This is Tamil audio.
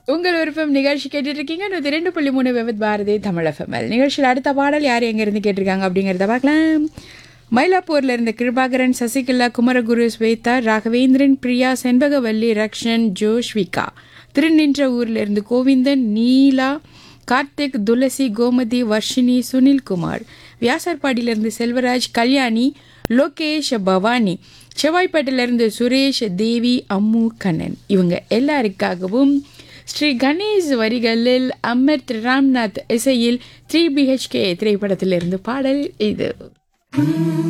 உங்கள் விருப்பம் நிகழ்ச்சி கேட்டுட்டு இருக்கீங்க நூற்றி ரெண்டு புள்ளி மூணு விவத் பாரதி தமிழ் எஃப்எம்எல் நிகழ்ச்சியில் அடுத்த பாடல் யார் எங்கேருந்து கேட்டிருக்காங்க அப்படிங்கிறத பார்க்கலாம் மயிலாப்பூர்ல இருந்து கிருபாகரன் சசிகலா குமரகுரு ஸ்வேதா ராகவேந்திரன் பிரியா செண்பகவல்லி ரக்ஷன் ஜோஷ்விகா திருநின்ற ஊர்ல இருந்து கோவிந்தன் நீலா கார்த்திக் துளசி கோமதி வர்ஷினி சுனில்குமார் வியாசர்பாடியிலிருந்து செல்வராஜ் கல்யாணி லோகேஷ் பவானி செவ்வாய்ப்பேட்டிலிருந்து சுரேஷ் தேவி அம்மு கண்ணன் இவங்க எல்லாருக்காகவும் ஸ்ரீ கணேஷ் வரிகளில் அமிர்த் ராம்நாத் இசையில் த்ரீ பிஹெச்கே திரைப்படத்திலிருந்து பாடல் இது